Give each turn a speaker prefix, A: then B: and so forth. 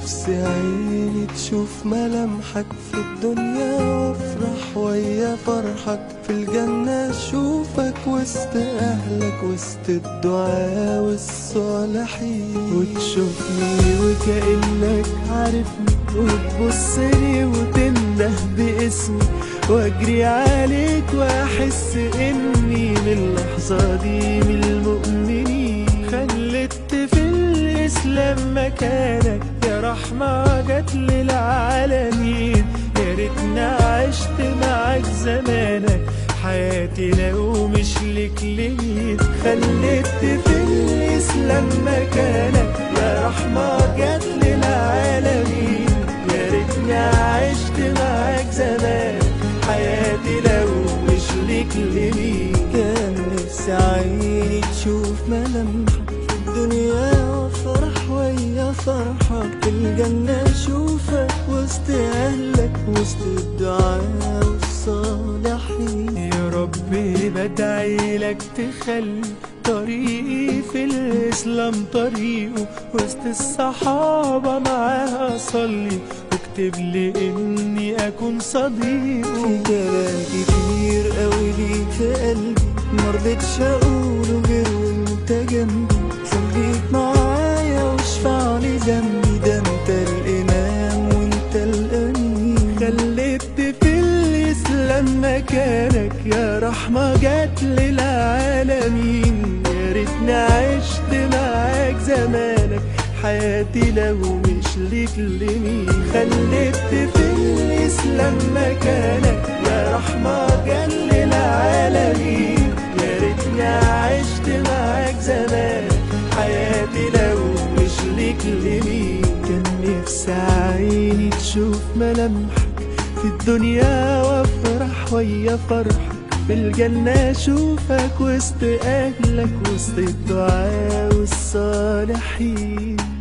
A: نفسي عيني تشوف ملامحك في الدنيا وافرح ويا فرحك في الجنة اشوفك وسط اهلك وسط الدعاء والصالحين وتشوفني وكأنك عارفني وتبصلي وتنده باسمي واجري عليك واحس اني من اللحظة دي من المؤمنين خلت في الاسلام مكانك يا رحمة جت للعالمين يا ريتنا عشت معاك زمانك حياتي لو مش لك ليك خلت في الاسلام مكانك يا رحمة جت للعالمين يا ريتني عشت معاك زمان حياتي لو مش ليك لمين كان نفسي عيني تشوف ملامحك في الدنيا وافرح ويا فرحك في الجنة اشوفك وسط اهلك وسط الدعاء والصالحين يا ربي بدعي لك تخلي طريقي في الإسلام طريقه وسط الصحابة معاها أصلي واكتب لي إني أكون صديقه في كلام كتير قوي ليك في قلبي مرضتش أقوله غير وأنت جنبي خليك معايا واشفع لي ذنبي ده أنت الإمام وأنت الأمين خليت في الإسلام مكانك يا رحمة جت للعالمين يا ريتني عشت معاك زمانك حياتي لو مش ليك لمين خليت في الإسلام مكانك يا رحمة جت للعالمين يا ريتني عشت معاك زمانك حياتي لو مش ليك لمين كان نفسي عيني تشوف ملامحك في الدنيا وافرح ويا فرحك في الجنة اشوفك وسط اهلك وسط الدعاء والصالحين